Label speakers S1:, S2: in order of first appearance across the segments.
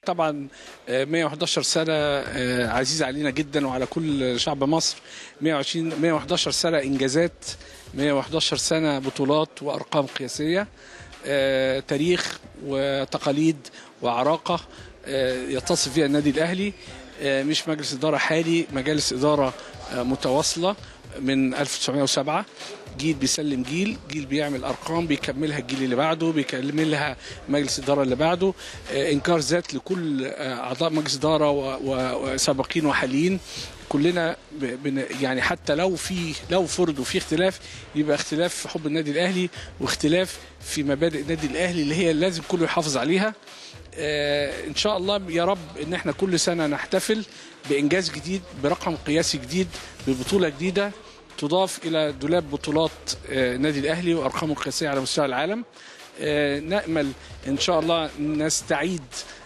S1: طبعا آه، 111 سنة آه، عزيزة علينا جدا وعلى كل شعب مصر 120 111 سنة إنجازات 111 سنة بطولات وأرقام قياسية آه، تاريخ وتقاليد وعراقة آه، يتصف فيها النادي الأهلي آه، مش مجلس إدارة حالي مجالس إدارة آه، متواصلة من 1907 جيل بيسلم جيل جيل بيعمل ارقام بيكملها الجيل اللي بعده بيكملها مجلس الاداره اللي بعده آه، انكار ذات لكل آه، اعضاء مجلس اداره و- و- وسابقين وحاليين كلنا ب- بن- يعني حتى لو في لو فرض وفي اختلاف يبقى اختلاف في حب النادي الاهلي واختلاف في مبادئ النادي الاهلي اللي هي لازم كله يحافظ عليها آه، ان شاء الله يا رب ان احنا كل سنه نحتفل بانجاز جديد برقم قياسي جديد ببطوله جديده تضاف الى دولاب بطولات آه، النادي الاهلي وارقامه القياسيه على مستوى العالم آه، نامل ان شاء الله نستعيد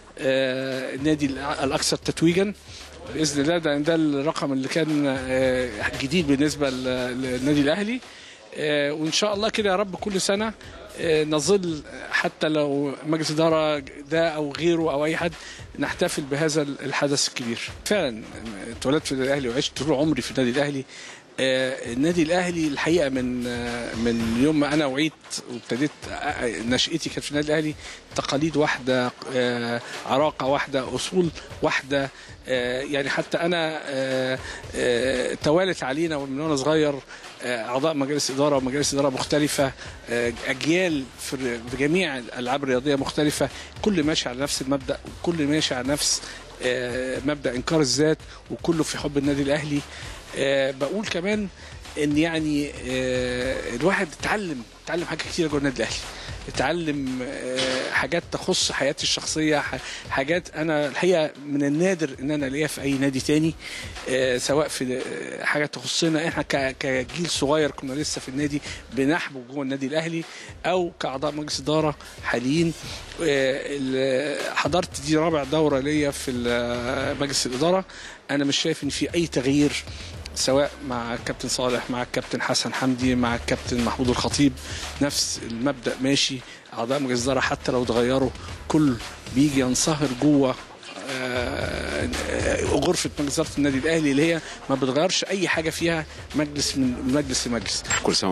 S1: آه، النادي الأ- الاكثر تتويجا باذن الله ده ده الرقم اللي كان آه، جديد بالنسبه لل- للنادي الاهلي آه، وان شاء الله كده يا رب كل سنه آه، نظل حتى لو مجلس اداره ده او غيره او اي حد نحتفل بهذا الحدث الكبير فعلا اتولدت في النادي الاهلي وعشت طول عمري في النادي الاهلي آه، النادي الاهلي الحقيقه من آه، من يوم ما انا وعيت وابتديت آه، نشاتي كانت في النادي الاهلي تقاليد واحده آه، عراقه واحده اصول واحده آه، يعني حتى انا آه، آه، توالت علينا من وانا صغير آه، اعضاء مجالس اداره ومجالس اداره مختلفه آه، اجيال في في جميع الالعاب الرياضيه مختلفه كل ماشي على نفس المبدا وكل ماشي على نفس آه، مبدا انكار الذات وكله في حب النادي الاهلي آه، بقول كمان ان يعني آه، الواحد اتعلم اتعلم حاجات كتيره جوه النادي الاهلي اتعلم آه، حاجات تخص حياتي الشخصيه ح- حاجات انا الحقيقه من النادر ان انا الاقيها في اي نادي تاني آه، سواء في آه، حاجات تخصنا احنا ك- كجيل صغير كنا لسه في النادي بنحبو جوه النادي الاهلي او كاعضاء مجلس اداره حاليين آه، ال- حضرت دي رابع دوره ليا في ال- مجلس الاداره انا مش شايف ان في اي تغيير سواء مع الكابتن صالح مع الكابتن حسن حمدي مع الكابتن محمود الخطيب نفس المبدا ماشي اعضاء مجلس الاداره حتى لو اتغيروا كل بيجي ينصهر جوه آه، آه، غرفه مجلس اداره النادي الاهلي اللي هي ما بتغيرش اي حاجه فيها مجلس من مجلس لمجلس
S2: كل سنه